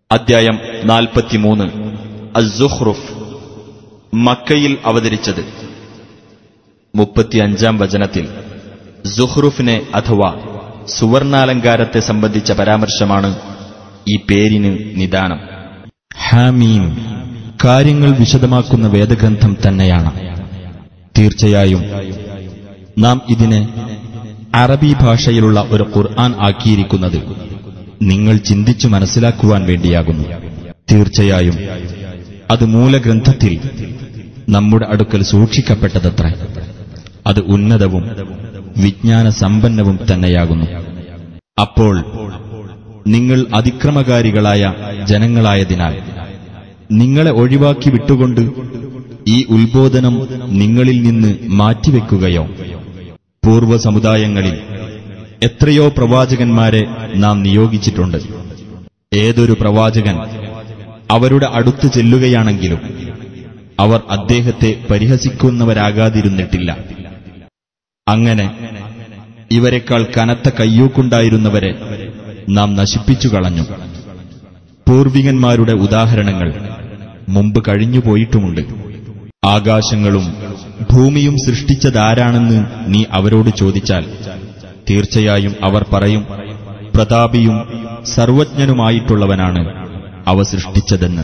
അദ്ധ്യായം നാൽപ്പത്തിമൂന്ന് അസുഹ്റുഫ് മക്കയിൽ അവതരിച്ചത് മുപ്പത്തിയഞ്ചാം വചനത്തിൽ സുഹ്റുഫിനെ അഥവാ സുവർണാലങ്കാരത്തെ സംബന്ധിച്ച പരാമർശമാണ് ഈ പേരിന് നിദാനം ഹാമീം കാര്യങ്ങൾ വിശദമാക്കുന്ന വേദഗ്രന്ഥം തന്നെയാണ് തീർച്ചയായും നാം ഇതിനെ അറബി ഭാഷയിലുള്ള ഒരു ഖുർആൻ ആക്കിയിരിക്കുന്നത് നിങ്ങൾ ചിന്തിച്ചു മനസ്സിലാക്കുവാൻ വേണ്ടിയാകുന്നു തീർച്ചയായും അത് മൂലഗ്രന്ഥത്തിൽ നമ്മുടെ അടുക്കൽ സൂക്ഷിക്കപ്പെട്ടതത്ര അത് ഉന്നതവും വിജ്ഞാന സമ്പന്നവും തന്നെയാകുന്നു അപ്പോൾ നിങ്ങൾ അതിക്രമകാരികളായ ജനങ്ങളായതിനാൽ നിങ്ങളെ ഒഴിവാക്കി വിട്ടുകൊണ്ട് ഈ ഉത്ബോധനം നിങ്ങളിൽ നിന്ന് മാറ്റിവെക്കുകയോ പൂർവ്വ സമുദായങ്ങളിൽ എത്രയോ പ്രവാചകന്മാരെ നാം നിയോഗിച്ചിട്ടുണ്ട് ഏതൊരു പ്രവാചകൻ അവരുടെ അടുത്ത് ചെല്ലുകയാണെങ്കിലും അവർ അദ്ദേഹത്തെ പരിഹസിക്കുന്നവരാകാതിരുന്നിട്ടില്ല അങ്ങനെ ഇവരെക്കാൾ കനത്ത കയ്യൂക്കുണ്ടായിരുന്നവരെ നാം നശിപ്പിച്ചു കളഞ്ഞു പൂർവികന്മാരുടെ ഉദാഹരണങ്ങൾ മുമ്പ് കഴിഞ്ഞുപോയിട്ടുമുണ്ട് ആകാശങ്ങളും ഭൂമിയും സൃഷ്ടിച്ചതാരാണെന്ന് നീ അവരോട് ചോദിച്ചാൽ തീർച്ചയായും അവർ പറയും പ്രതാപിയും സർവജ്ഞനുമായിട്ടുള്ളവനാണ് അവ സൃഷ്ടിച്ചതെന്ന്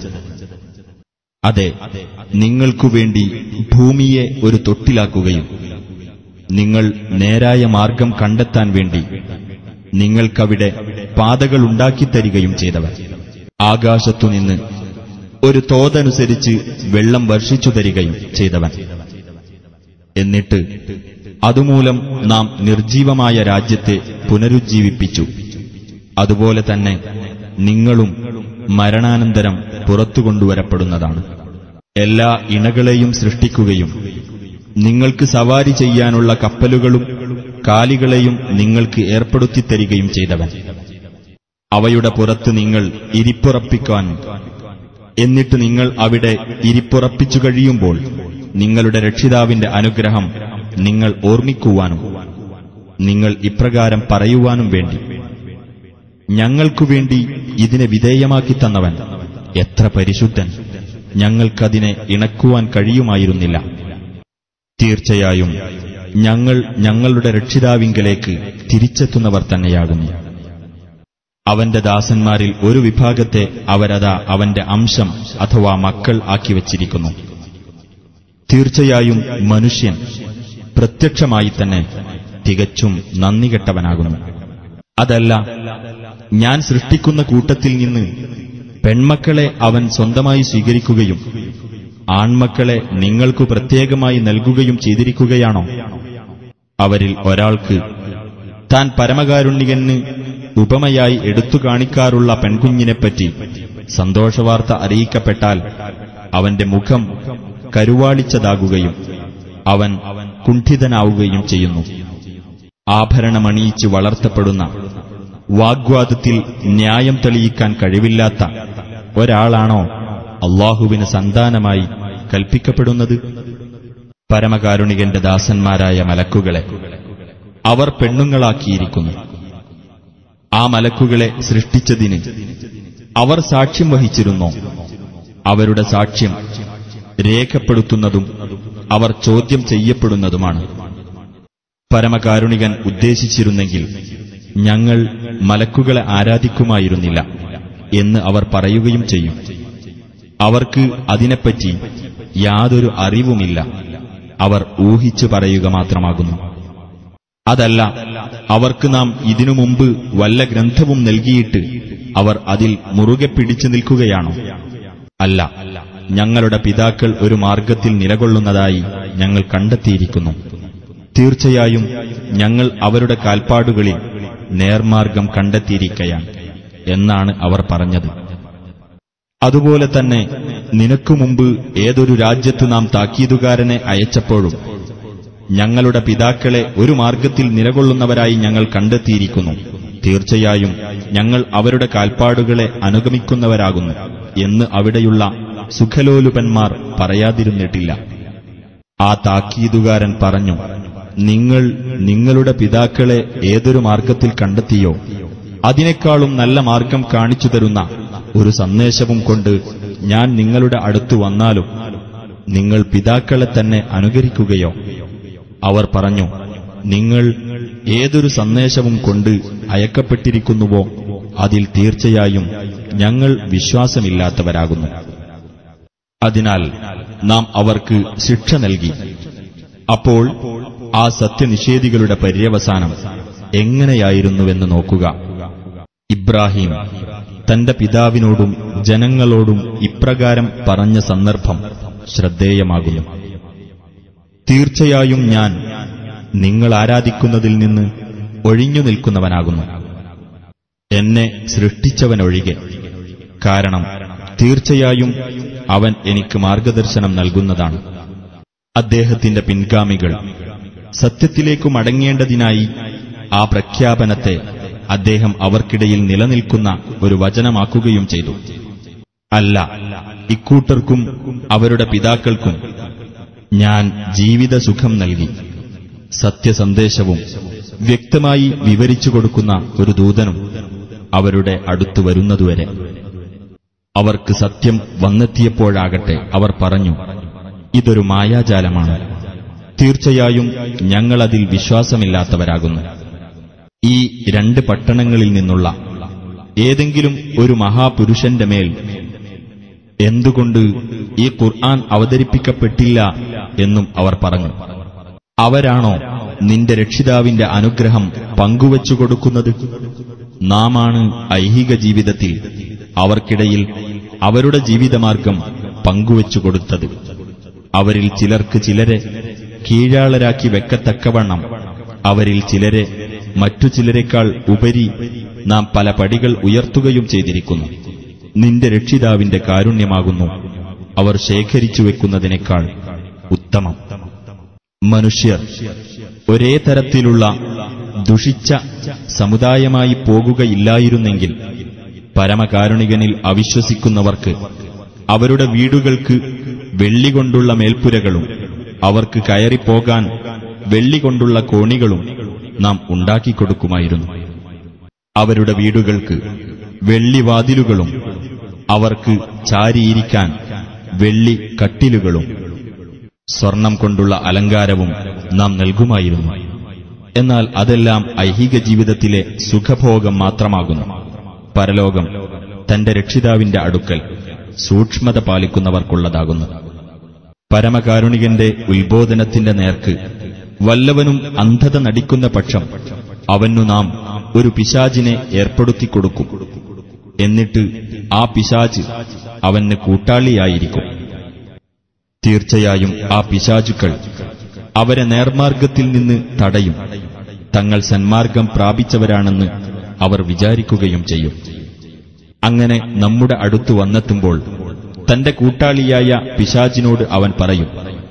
അതെ നിങ്ങൾക്കു വേണ്ടി ഭൂമിയെ ഒരു തൊട്ടിലാക്കുകയും നിങ്ങൾ നേരായ മാർഗം കണ്ടെത്താൻ വേണ്ടി നിങ്ങൾക്കവിടെ പാതകളുണ്ടാക്കിത്തരികയും ചെയ്തവർ ആകാശത്തുനിന്ന് ഒരു തോതനുസരിച്ച് വെള്ളം വർഷിച്ചു തരികയും ചെയ്തവൻ എന്നിട്ട് അതുമൂലം നാം നിർജീവമായ രാജ്യത്തെ പുനരുജ്ജീവിപ്പിച്ചു അതുപോലെ തന്നെ നിങ്ങളും മരണാനന്തരം പുറത്തുകൊണ്ടുവരപ്പെടുന്നതാണ് എല്ലാ ഇണകളെയും സൃഷ്ടിക്കുകയും നിങ്ങൾക്ക് സവാരി ചെയ്യാനുള്ള കപ്പലുകളും കാലികളെയും നിങ്ങൾക്ക് ഏർപ്പെടുത്തിത്തരികയും ചെയ്തവൻ അവയുടെ പുറത്ത് നിങ്ങൾ ഇരിപ്പുറപ്പിക്കാനും എന്നിട്ട് നിങ്ങൾ അവിടെ ഇരിപ്പുറപ്പിച്ചു കഴിയുമ്പോൾ നിങ്ങളുടെ രക്ഷിതാവിന്റെ അനുഗ്രഹം നിങ്ങൾ ഓർമ്മിക്കുവാനും നിങ്ങൾ ഇപ്രകാരം പറയുവാനും വേണ്ടി ഞങ്ങൾക്കു വേണ്ടി ഇതിനെ വിധേയമാക്കി തന്നവൻ എത്ര പരിശുദ്ധൻ ഞങ്ങൾക്കതിനെ ഇണക്കുവാൻ കഴിയുമായിരുന്നില്ല തീർച്ചയായും ഞങ്ങൾ ഞങ്ങളുടെ രക്ഷിതാവിങ്കലേക്ക് തിരിച്ചെത്തുന്നവർ തന്നെയാകുന്നു അവന്റെ ദാസന്മാരിൽ ഒരു വിഭാഗത്തെ അവരതാ അവന്റെ അംശം അഥവാ മക്കൾ ആക്കി വച്ചിരിക്കുന്നു തീർച്ചയായും മനുഷ്യൻ പ്രത്യക്ഷമായി തന്നെ തികച്ചും നന്ദികെട്ടവനാകുന്നു അതല്ല ഞാൻ സൃഷ്ടിക്കുന്ന കൂട്ടത്തിൽ നിന്ന് പെൺമക്കളെ അവൻ സ്വന്തമായി സ്വീകരിക്കുകയും ആൺമക്കളെ നിങ്ങൾക്കു പ്രത്യേകമായി നൽകുകയും ചെയ്തിരിക്കുകയാണോ അവരിൽ ഒരാൾക്ക് താൻ പരമകാരുണ്യകന് ഉപമയായി എടുത്തു കാണിക്കാറുള്ള പെൺകുഞ്ഞിനെപ്പറ്റി സന്തോഷവാർത്ത അറിയിക്കപ്പെട്ടാൽ അവന്റെ മുഖം കരുവാളിച്ചതാകുകയും അവൻ കുണ്ഠിതനാവുകയും ചെയ്യുന്നു ആഭരണമണിയിച്ച് വളർത്തപ്പെടുന്ന വാഗ്വാദത്തിൽ ന്യായം തെളിയിക്കാൻ കഴിവില്ലാത്ത ഒരാളാണോ അള്ളാഹുവിന് സന്താനമായി കൽപ്പിക്കപ്പെടുന്നത് പരമകാരുണികന്റെ ദാസന്മാരായ മലക്കുകളെ അവർ പെണ്ണുങ്ങളാക്കിയിരിക്കുന്നു ആ മലക്കുകളെ സൃഷ്ടിച്ചതിന് അവർ സാക്ഷ്യം വഹിച്ചിരുന്നോ അവരുടെ സാക്ഷ്യം രേഖപ്പെടുത്തുന്നതും അവർ ചോദ്യം ചെയ്യപ്പെടുന്നതുമാണ് പരമകാരുണികൻ ഉദ്ദേശിച്ചിരുന്നെങ്കിൽ ഞങ്ങൾ മലക്കുകളെ ആരാധിക്കുമായിരുന്നില്ല എന്ന് അവർ പറയുകയും ചെയ്യും അവർക്ക് അതിനെപ്പറ്റി യാതൊരു അറിവുമില്ല അവർ ഊഹിച്ചു പറയുക മാത്രമാകുന്നു അതല്ല അവർക്ക് നാം ഇതിനു മുമ്പ് വല്ല ഗ്രന്ഥവും നൽകിയിട്ട് അവർ അതിൽ മുറുകെ പിടിച്ചു നിൽക്കുകയാണോ അല്ല ഞങ്ങളുടെ പിതാക്കൾ ഒരു മാർഗത്തിൽ നിലകൊള്ളുന്നതായി ഞങ്ങൾ കണ്ടെത്തിയിരിക്കുന്നു തീർച്ചയായും ഞങ്ങൾ അവരുടെ കാൽപ്പാടുകളിൽ നേർമാർഗം കണ്ടെത്തിയിരിക്കയാണ് എന്നാണ് അവർ പറഞ്ഞത് അതുപോലെ തന്നെ നിനക്കു മുമ്പ് ഏതൊരു രാജ്യത്ത് നാം താക്കീതുകാരനെ അയച്ചപ്പോഴും ഞങ്ങളുടെ പിതാക്കളെ ഒരു മാർഗത്തിൽ നിലകൊള്ളുന്നവരായി ഞങ്ങൾ കണ്ടെത്തിയിരിക്കുന്നു തീർച്ചയായും ഞങ്ങൾ അവരുടെ കാൽപ്പാടുകളെ അനുഗമിക്കുന്നവരാകുന്നു എന്ന് അവിടെയുള്ള സുഖലോലുപന്മാർ പറയാതിരുന്നിട്ടില്ല ആ താക്കീതുകാരൻ പറഞ്ഞു നിങ്ങൾ നിങ്ങളുടെ പിതാക്കളെ ഏതൊരു മാർഗത്തിൽ കണ്ടെത്തിയോ അതിനേക്കാളും നല്ല മാർഗം കാണിച്ചു തരുന്ന ഒരു സന്ദേശവും കൊണ്ട് ഞാൻ നിങ്ങളുടെ അടുത്തു വന്നാലും നിങ്ങൾ പിതാക്കളെ തന്നെ അനുകരിക്കുകയോ അവർ പറഞ്ഞു നിങ്ങൾ ഏതൊരു സന്ദേശവും കൊണ്ട് അയക്കപ്പെട്ടിരിക്കുന്നുവോ അതിൽ തീർച്ചയായും ഞങ്ങൾ വിശ്വാസമില്ലാത്തവരാകുന്നു അതിനാൽ നാം അവർക്ക് ശിക്ഷ നൽകി അപ്പോൾ ആ സത്യനിഷേധികളുടെ പര്യവസാനം എങ്ങനെയായിരുന്നുവെന്ന് നോക്കുക ഇബ്രാഹിം തന്റെ പിതാവിനോടും ജനങ്ങളോടും ഇപ്രകാരം പറഞ്ഞ സന്ദർഭം ശ്രദ്ധേയമാകുന്നു തീർച്ചയായും ഞാൻ നിങ്ങൾ ആരാധിക്കുന്നതിൽ നിന്ന് ഒഴിഞ്ഞു നിൽക്കുന്നവനാകുന്നു എന്നെ സൃഷ്ടിച്ചവനൊഴികെ കാരണം തീർച്ചയായും അവൻ എനിക്ക് മാർഗദർശനം നൽകുന്നതാണ് അദ്ദേഹത്തിന്റെ പിൻഗാമികൾ സത്യത്തിലേക്കു മടങ്ങേണ്ടതിനായി ആ പ്രഖ്യാപനത്തെ അദ്ദേഹം അവർക്കിടയിൽ നിലനിൽക്കുന്ന ഒരു വചനമാക്കുകയും ചെയ്തു അല്ല ഇക്കൂട്ടർക്കും അവരുടെ പിതാക്കൾക്കും ഞാൻ ജീവിതസുഖം നൽകി സത്യസന്ദേശവും വ്യക്തമായി വിവരിച്ചു കൊടുക്കുന്ന ഒരു ദൂതനും അവരുടെ അടുത്തു വരുന്നതുവരെ അവർക്ക് സത്യം വന്നെത്തിയപ്പോഴാകട്ടെ അവർ പറഞ്ഞു ഇതൊരു മായാജാലമാണ് തീർച്ചയായും ഞങ്ങളതിൽ വിശ്വാസമില്ലാത്തവരാകുന്നു ഈ രണ്ട് പട്ടണങ്ങളിൽ നിന്നുള്ള ഏതെങ്കിലും ഒരു മഹാപുരുഷന്റെ മേൽ എന്തുകൊണ്ട് ഈ ഖുർആൻ അവതരിപ്പിക്കപ്പെട്ടില്ല എന്നും അവർ പറഞ്ഞു അവരാണോ നിന്റെ രക്ഷിതാവിന്റെ അനുഗ്രഹം പങ്കുവച്ചു കൊടുക്കുന്നത് നാമാണ് ഐഹിക ജീവിതത്തിൽ അവർക്കിടയിൽ അവരുടെ ജീവിതമാർഗം പങ്കുവച്ചു കൊടുത്തത് അവരിൽ ചിലർക്ക് ചിലരെ കീഴാളരാക്കി വെക്കത്തക്കവണ്ണം അവരിൽ ചിലരെ മറ്റു ചിലരെക്കാൾ ഉപരി നാം പല പടികൾ ഉയർത്തുകയും ചെയ്തിരിക്കുന്നു നിന്റെ രക്ഷിതാവിന്റെ കാരുണ്യമാകുന്നു അവർ ശേഖരിച്ചു വെക്കുന്നതിനേക്കാൾ ഉത്തമം മനുഷ്യർ ഒരേ തരത്തിലുള്ള ദുഷിച്ച സമുദായമായി പോകുകയില്ലായിരുന്നെങ്കിൽ പരമകാരുണികനിൽ അവിശ്വസിക്കുന്നവർക്ക് അവരുടെ വീടുകൾക്ക് വെള്ളികൊണ്ടുള്ള മേൽപ്പുരകളും അവർക്ക് കയറിപ്പോകാൻ വെള്ളികൊണ്ടുള്ള കോണികളും നാം ഉണ്ടാക്കിക്കൊടുക്കുമായിരുന്നു അവരുടെ വീടുകൾക്ക് വെള്ളിവാതിലുകളും അവർക്ക് ചാരിയിരിക്കാൻ വെള്ളി കട്ടിലുകളും സ്വർണം കൊണ്ടുള്ള അലങ്കാരവും നാം നൽകുമായിരുന്നു എന്നാൽ അതെല്ലാം ഐഹിക ജീവിതത്തിലെ സുഖഭോഗം മാത്രമാകുന്നു പരലോകം തന്റെ രക്ഷിതാവിന്റെ അടുക്കൽ സൂക്ഷ്മത പാലിക്കുന്നവർക്കുള്ളതാകുന്നു പരമകാരുണികന്റെ ഉത്ബോധനത്തിന്റെ നേർക്ക് വല്ലവനും അന്ധത നടിക്കുന്ന പക്ഷം അവനു നാം ഒരു പിശാചിനെ ഏർപ്പെടുത്തിക്കൊടുക്കും എന്നിട്ട് ആ പിശാച് അവന് കൂട്ടാളിയായിരിക്കും തീർച്ചയായും ആ പിശാചുക്കൾ അവരെ നേർമാർഗത്തിൽ നിന്ന് തടയും തങ്ങൾ സന്മാർഗം പ്രാപിച്ചവരാണെന്ന് അവർ വിചാരിക്കുകയും ചെയ്യും അങ്ങനെ നമ്മുടെ അടുത്തു വന്നെത്തുമ്പോൾ തന്റെ കൂട്ടാളിയായ പിശാചിനോട് അവൻ പറയും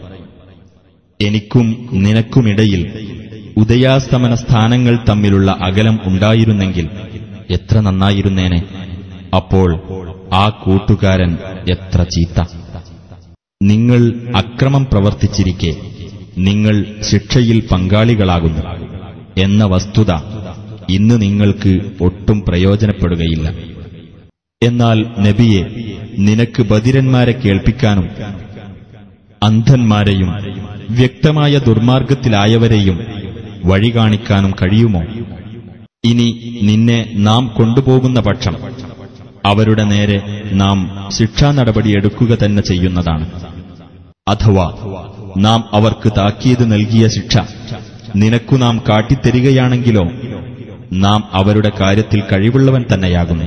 എനിക്കും നിനക്കുമിടയിൽ ഉദയാസ്തമന സ്ഥാനങ്ങൾ തമ്മിലുള്ള അകലം ഉണ്ടായിരുന്നെങ്കിൽ എത്ര നന്നായിരുന്നേനെ അപ്പോൾ ആ കൂട്ടുകാരൻ എത്ര ചീത്ത നിങ്ങൾ അക്രമം പ്രവർത്തിച്ചിരിക്കെ നിങ്ങൾ ശിക്ഷയിൽ പങ്കാളികളാകുന്നു എന്ന വസ്തുത ഇന്ന് നിങ്ങൾക്ക് ഒട്ടും പ്രയോജനപ്പെടുകയില്ല എന്നാൽ നബിയെ നിനക്ക് ബദിരന്മാരെ കേൾപ്പിക്കാനും അന്ധന്മാരെയും വ്യക്തമായ ദുർമാർഗത്തിലായവരെയും വഴി കാണിക്കാനും കഴിയുമോ ഇനി നിന്നെ നാം കൊണ്ടുപോകുന്ന പക്ഷം അവരുടെ നേരെ നാം ശിക്ഷാ നടപടിയെടുക്കുക തന്നെ ചെയ്യുന്നതാണ് അഥവാ നാം അവർക്ക് താക്കീത് നൽകിയ ശിക്ഷ നിനക്കു നാം കാട്ടിത്തരികയാണെങ്കിലോ നാം അവരുടെ കാര്യത്തിൽ കഴിവുള്ളവൻ തന്നെയാകുന്നു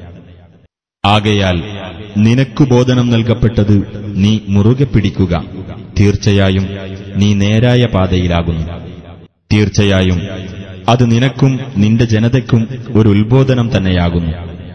ആകയാൽ നിനക്കു ബോധനം നൽകപ്പെട്ടത് നീ മുറുകെ പിടിക്കുക തീർച്ചയായും നീ നേരായ പാതയിലാകുന്നു തീർച്ചയായും അത് നിനക്കും നിന്റെ ജനതയ്ക്കും ഒരു ഉത്ബോധനം തന്നെയാകുന്നു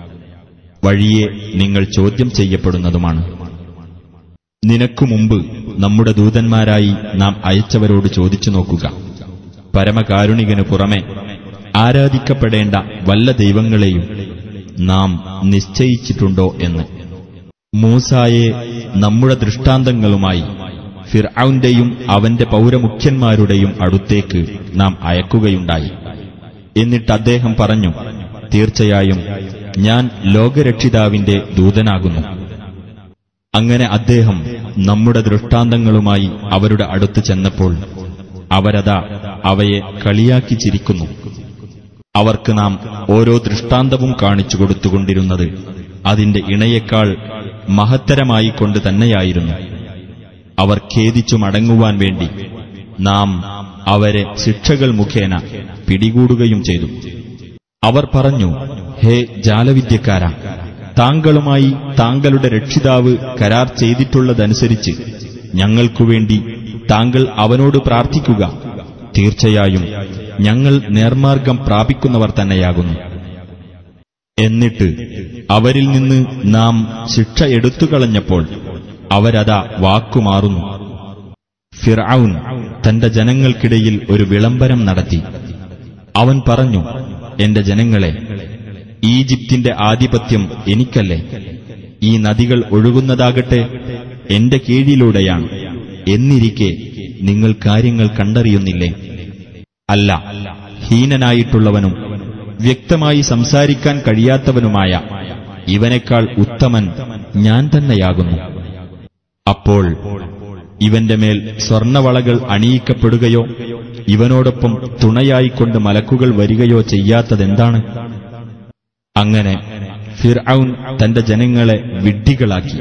വഴിയെ നിങ്ങൾ ചോദ്യം ചെയ്യപ്പെടുന്നതുമാണ് നിനക്കു മുമ്പ് നമ്മുടെ ദൂതന്മാരായി നാം അയച്ചവരോട് ചോദിച്ചു നോക്കുക പരമകാരുണികനു പുറമെ ആരാധിക്കപ്പെടേണ്ട വല്ല ദൈവങ്ങളെയും നാം നിശ്ചയിച്ചിട്ടുണ്ടോ എന്ന് മൂസായെ നമ്മുടെ ദൃഷ്ടാന്തങ്ങളുമായി ഫിർഔന്റെയും അവന്റെ പൗരമുഖ്യന്മാരുടെയും അടുത്തേക്ക് നാം അയക്കുകയുണ്ടായി എന്നിട്ട് അദ്ദേഹം പറഞ്ഞു തീർച്ചയായും ഞാൻ ലോകരക്ഷിതാവിന്റെ ദൂതനാകുന്നു അങ്ങനെ അദ്ദേഹം നമ്മുടെ ദൃഷ്ടാന്തങ്ങളുമായി അവരുടെ അടുത്ത് ചെന്നപ്പോൾ അവരതാ അവയെ കളിയാക്കി ചിരിക്കുന്നു അവർക്ക് നാം ഓരോ ദൃഷ്ടാന്തവും കാണിച്ചു കൊടുത്തുകൊണ്ടിരുന്നത് അതിന്റെ ഇണയേക്കാൾ മഹത്തരമായി കൊണ്ട് തന്നെയായിരുന്നു അവർ ഖേദിച്ചു മടങ്ങുവാൻ വേണ്ടി നാം അവരെ ശിക്ഷകൾ മുഖേന പിടികൂടുകയും ചെയ്തു അവർ പറഞ്ഞു ഹേ ജാലവിദ്യക്കാരാ താങ്കളുമായി താങ്കളുടെ രക്ഷിതാവ് കരാർ ചെയ്തിട്ടുള്ളതനുസരിച്ച് ഞങ്ങൾക്കുവേണ്ടി താങ്കൾ അവനോട് പ്രാർത്ഥിക്കുക തീർച്ചയായും ഞങ്ങൾ നേർമാർഗം പ്രാപിക്കുന്നവർ തന്നെയാകുന്നു എന്നിട്ട് അവരിൽ നിന്ന് നാം ശിക്ഷ എടുത്തുകളഞ്ഞപ്പോൾ അവരതാ വാക്കുമാറുന്നു ഫിർഔൻ തന്റെ ജനങ്ങൾക്കിടയിൽ ഒരു വിളംബരം നടത്തി അവൻ പറഞ്ഞു എന്റെ ജനങ്ങളെ ഈജിപ്തിന്റെ ആധിപത്യം എനിക്കല്ലേ ഈ നദികൾ ഒഴുകുന്നതാകട്ടെ എന്റെ കീഴിലൂടെയാണ് എന്നിരിക്കെ നിങ്ങൾ കാര്യങ്ങൾ കണ്ടറിയുന്നില്ലേ അല്ല ഹീനനായിട്ടുള്ളവനും വ്യക്തമായി സംസാരിക്കാൻ കഴിയാത്തവനുമായ ഇവനേക്കാൾ ഉത്തമൻ ഞാൻ തന്നെയാകുന്നു അപ്പോൾ ഇവന്റെ മേൽ സ്വർണവളകൾ അണിയിക്കപ്പെടുകയോ ഇവനോടൊപ്പം തുണയായിക്കൊണ്ട് മലക്കുകൾ വരികയോ ചെയ്യാത്തതെന്താണ് അങ്ങനെ ഫിർഔൻ തന്റെ ജനങ്ങളെ വിഡ്ഢികളാക്കി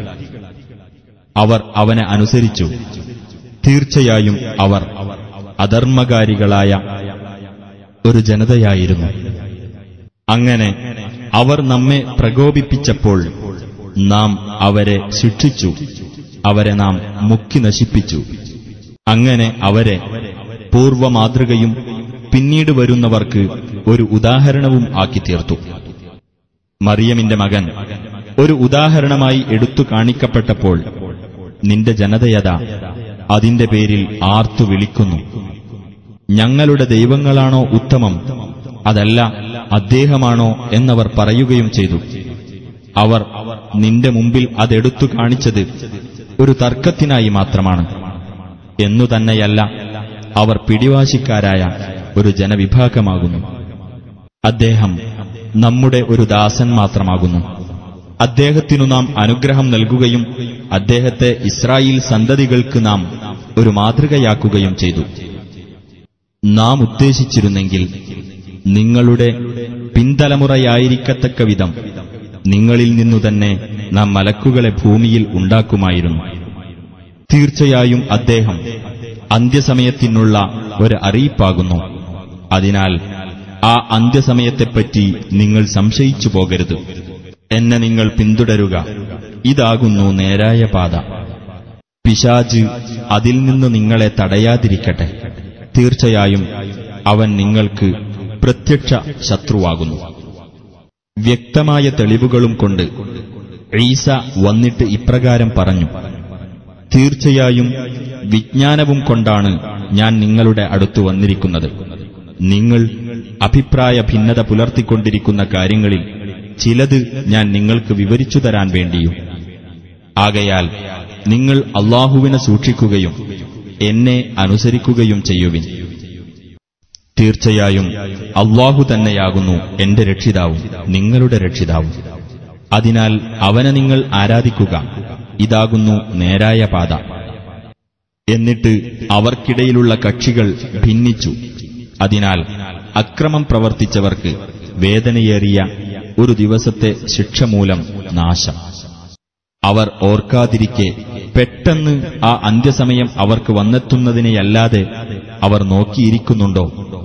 അവർ അവനെ അനുസരിച്ചു തീർച്ചയായും അവർ അധർമ്മകാരികളായ ഒരു ജനതയായിരുന്നു അങ്ങനെ അവർ നമ്മെ പ്രകോപിപ്പിച്ചപ്പോൾ നാം അവരെ ശിക്ഷിച്ചു അവരെ നാം മുക്കി നശിപ്പിച്ചു അങ്ങനെ അവരെ പൂർവമാതൃകയും പിന്നീട് വരുന്നവർക്ക് ഒരു ഉദാഹരണവും ആക്കി തീർത്തു മറിയമിന്റെ മകൻ ഒരു ഉദാഹരണമായി എടുത്തു കാണിക്കപ്പെട്ടപ്പോൾ നിന്റെ ജനതയത അതിന്റെ പേരിൽ ആർത്തു വിളിക്കുന്നു ഞങ്ങളുടെ ദൈവങ്ങളാണോ ഉത്തമം അതല്ല അദ്ദേഹമാണോ എന്നവർ പറയുകയും ചെയ്തു അവർ നിന്റെ മുമ്പിൽ അതെടുത്തു കാണിച്ചത് ഒരു തർക്കത്തിനായി മാത്രമാണ് എന്നു തന്നെയല്ല അവർ പിടിവാശിക്കാരായ ഒരു ജനവിഭാഗമാകുന്നു അദ്ദേഹം നമ്മുടെ ഒരു ദാസൻ മാത്രമാകുന്നു അദ്ദേഹത്തിനു നാം അനുഗ്രഹം നൽകുകയും അദ്ദേഹത്തെ ഇസ്രായേൽ സന്തതികൾക്ക് നാം ഒരു മാതൃകയാക്കുകയും നാം ഉദ്ദേശിച്ചിരുന്നെങ്കിൽ നിങ്ങളുടെ പിന്തലമുറയായിരിക്കത്തക്ക വിധം നിങ്ങളിൽ നിന്നു തന്നെ നാം മലക്കുകളെ ഭൂമിയിൽ ഉണ്ടാക്കുമായിരുന്നു തീർച്ചയായും അദ്ദേഹം അന്ത്യസമയത്തിനുള്ള ഒരു അറിയിപ്പാകുന്നു അതിനാൽ ആ അന്ത്യസമയത്തെപ്പറ്റി നിങ്ങൾ സംശയിച്ചു പോകരുത് എന്നെ നിങ്ങൾ പിന്തുടരുക ഇതാകുന്നു നേരായ പാത പിശാജ് അതിൽ നിന്ന് നിങ്ങളെ തടയാതിരിക്കട്ടെ തീർച്ചയായും അവൻ നിങ്ങൾക്ക് പ്രത്യക്ഷ ശത്രുവാകുന്നു വ്യക്തമായ തെളിവുകളും കൊണ്ട് ഈസ വന്നിട്ട് ഇപ്രകാരം പറഞ്ഞു തീർച്ചയായും വിജ്ഞാനവും കൊണ്ടാണ് ഞാൻ നിങ്ങളുടെ അടുത്തു വന്നിരിക്കുന്നത് നിങ്ങൾ അഭിപ്രായ ഭിന്നത പുലർത്തിക്കൊണ്ടിരിക്കുന്ന കാര്യങ്ങളിൽ ചിലത് ഞാൻ നിങ്ങൾക്ക് വിവരിച്ചു തരാൻ വേണ്ടിയും ആകയാൽ നിങ്ങൾ അള്ളാഹുവിനെ സൂക്ഷിക്കുകയും എന്നെ അനുസരിക്കുകയും ചെയ്യുവിൻ തീർച്ചയായും അള്ളാഹു തന്നെയാകുന്നു എന്റെ രക്ഷിതാവും നിങ്ങളുടെ രക്ഷിതാവും അതിനാൽ അവനെ നിങ്ങൾ ആരാധിക്കുക ഇതാകുന്നു നേരായ പാത എന്നിട്ട് അവർക്കിടയിലുള്ള കക്ഷികൾ ഭിന്നിച്ചു അതിനാൽ അക്രമം പ്രവർത്തിച്ചവർക്ക് വേദനയേറിയ ഒരു ദിവസത്തെ ശിക്ഷ മൂലം നാശം അവർ ഓർക്കാതിരിക്കെ പെട്ടെന്ന് ആ അന്ത്യസമയം അവർക്ക് വന്നെത്തുന്നതിനെയല്ലാതെ അവർ നോക്കിയിരിക്കുന്നുണ്ടോ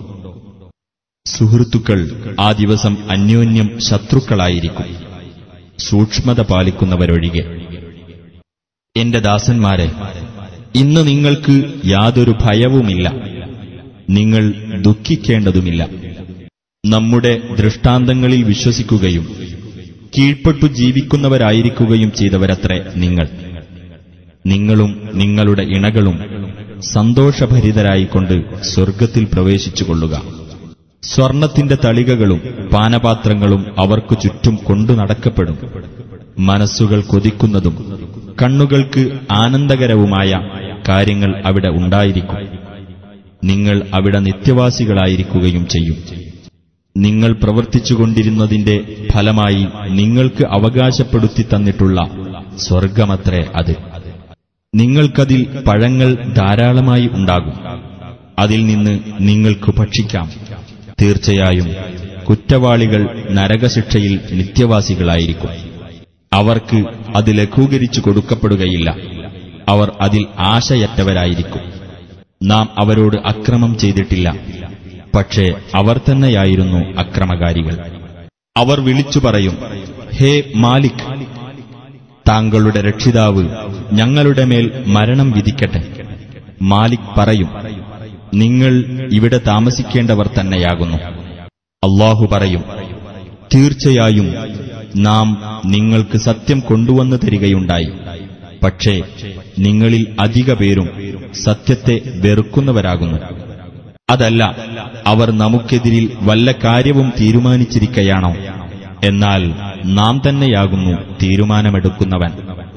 സുഹൃത്തുക്കൾ ആ ദിവസം അന്യോന്യം ശത്രുക്കളായിരിക്കും സൂക്ഷ്മത പാലിക്കുന്നവരൊഴികെ എന്റെ ദാസന്മാരെ ഇന്ന് നിങ്ങൾക്ക് യാതൊരു ഭയവുമില്ല നിങ്ങൾ ദുഃഖിക്കേണ്ടതുമില്ല നമ്മുടെ ദൃഷ്ടാന്തങ്ങളിൽ വിശ്വസിക്കുകയും കീഴ്പ്പെട്ടു ജീവിക്കുന്നവരായിരിക്കുകയും ചെയ്തവരത്രേ നിങ്ങൾ നിങ്ങളും നിങ്ങളുടെ ഇണകളും സന്തോഷഭരിതരായിക്കൊണ്ട് സ്വർഗത്തിൽ പ്രവേശിച്ചുകൊള്ളുക സ്വർണത്തിന്റെ തളികകളും പാനപാത്രങ്ങളും അവർക്കു ചുറ്റും കൊണ്ടു നടക്കപ്പെടും മനസ്സുകൾ കൊതിക്കുന്നതും കണ്ണുകൾക്ക് ആനന്ദകരവുമായ കാര്യങ്ങൾ അവിടെ ഉണ്ടായിരിക്കും നിങ്ങൾ അവിടെ നിത്യവാസികളായിരിക്കുകയും ചെയ്യും നിങ്ങൾ പ്രവർത്തിച്ചുകൊണ്ടിരുന്നതിന്റെ ഫലമായി നിങ്ങൾക്ക് അവകാശപ്പെടുത്തി തന്നിട്ടുള്ള സ്വർഗമത്രേ അത് നിങ്ങൾക്കതിൽ പഴങ്ങൾ ധാരാളമായി ഉണ്ടാകും അതിൽ നിന്ന് നിങ്ങൾക്ക് ഭക്ഷിക്കാം തീർച്ചയായും കുറ്റവാളികൾ നരകശിക്ഷയിൽ നിത്യവാസികളായിരിക്കും അവർക്ക് അത് ലഘൂകരിച്ചു കൊടുക്കപ്പെടുകയില്ല അവർ അതിൽ ആശയറ്റവരായിരിക്കും നാം അവരോട് അക്രമം ചെയ്തിട്ടില്ല പക്ഷേ അവർ തന്നെയായിരുന്നു അക്രമകാരികൾ അവർ വിളിച്ചു പറയും ഹേ മാലിക് താങ്കളുടെ രക്ഷിതാവ് ഞങ്ങളുടെ മേൽ മരണം വിധിക്കട്ടെ മാലിക് പറയും നിങ്ങൾ ഇവിടെ താമസിക്കേണ്ടവർ തന്നെയാകുന്നു അള്ളാഹു പറയും തീർച്ചയായും നാം നിങ്ങൾക്ക് സത്യം കൊണ്ടുവന്നു തരികയുണ്ടായി പക്ഷേ നിങ്ങളിൽ അധിക പേരും സത്യത്തെ വെറുക്കുന്നവരാകുന്നു അതല്ല അവർ നമുക്കെതിരിൽ വല്ല കാര്യവും തീരുമാനിച്ചിരിക്കയാണോ എന്നാൽ നാം തന്നെയാകുന്നു തീരുമാനമെടുക്കുന്നവൻ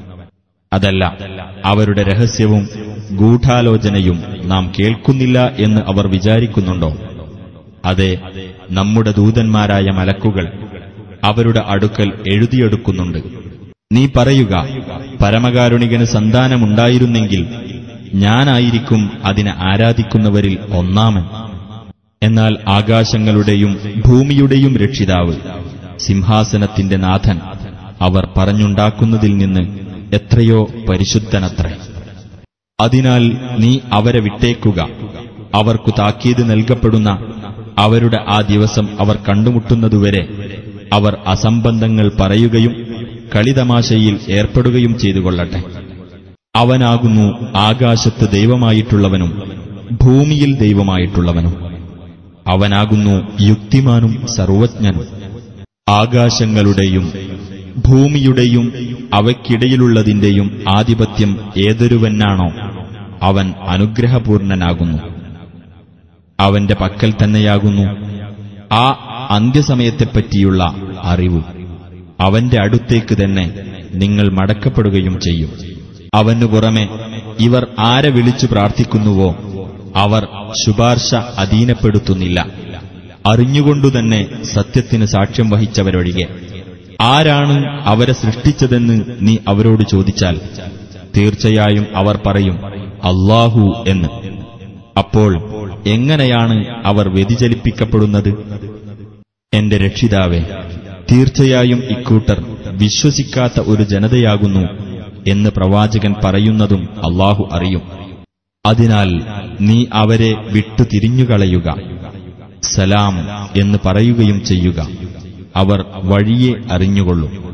അതല്ല അവരുടെ രഹസ്യവും ഗൂഢാലോചനയും നാം കേൾക്കുന്നില്ല എന്ന് അവർ വിചാരിക്കുന്നുണ്ടോ അതെ നമ്മുടെ ദൂതന്മാരായ മലക്കുകൾ അവരുടെ അടുക്കൽ എഴുതിയെടുക്കുന്നുണ്ട് നീ പറയുക പരമകാരുണികന് സന്താനമുണ്ടായിരുന്നെങ്കിൽ ഞാനായിരിക്കും അതിനെ ആരാധിക്കുന്നവരിൽ ഒന്നാമൻ എന്നാൽ ആകാശങ്ങളുടെയും ഭൂമിയുടെയും രക്ഷിതാവ് സിംഹാസനത്തിന്റെ നാഥൻ അവർ പറഞ്ഞുണ്ടാക്കുന്നതിൽ നിന്ന് എത്രയോ പരിശുദ്ധനത്രേ അതിനാൽ നീ അവരെ വിട്ടേക്കുക അവർക്കു താക്കീത് നൽകപ്പെടുന്ന അവരുടെ ആ ദിവസം അവർ കണ്ടുമുട്ടുന്നതുവരെ അവർ അസംബന്ധങ്ങൾ പറയുകയും കളിതമാശയിൽ ഏർപ്പെടുകയും ചെയ്തുകൊള്ളട്ടെ അവനാകുന്നു ആകാശത്ത് ദൈവമായിട്ടുള്ളവനും ഭൂമിയിൽ ദൈവമായിട്ടുള്ളവനും അവനാകുന്നു യുക്തിമാനും സർവജ്ഞനും ആകാശങ്ങളുടെയും ഭൂമിയുടെയും അവയ്ക്കിടയിലുള്ളതിന്റെയും ആധിപത്യം ഏതൊരുവനാണോ അവൻ അനുഗ്രഹപൂർണനാകുന്നു അവന്റെ പക്കൽ തന്നെയാകുന്നു ആ അന്ത്യസമയത്തെപ്പറ്റിയുള്ള അറിവ് അവന്റെ അടുത്തേക്ക് തന്നെ നിങ്ങൾ മടക്കപ്പെടുകയും ചെയ്യും അവനു പുറമെ ഇവർ ആരെ വിളിച്ചു പ്രാർത്ഥിക്കുന്നുവോ അവർ ശുപാർശ അധീനപ്പെടുത്തുന്നില്ല അറിഞ്ഞുകൊണ്ടുതന്നെ സത്യത്തിന് സാക്ഷ്യം വഹിച്ചവരൊഴികെ ആരാണ് അവരെ സൃഷ്ടിച്ചതെന്ന് നീ അവരോട് ചോദിച്ചാൽ തീർച്ചയായും അവർ പറയും അല്ലാഹു എന്ന് അപ്പോൾ എങ്ങനെയാണ് അവർ വ്യതിചലിപ്പിക്കപ്പെടുന്നത് എന്റെ രക്ഷിതാവേ തീർച്ചയായും ഇക്കൂട്ടർ വിശ്വസിക്കാത്ത ഒരു ജനതയാകുന്നു എന്ന് പ്രവാചകൻ പറയുന്നതും അള്ളാഹു അറിയും അതിനാൽ നീ അവരെ വിട്ടു തിരിഞ്ഞുകളയുക സലാം എന്ന് പറയുകയും ചെയ്യുക അവർ വഴിയെ അറിഞ്ഞുകൊള്ളും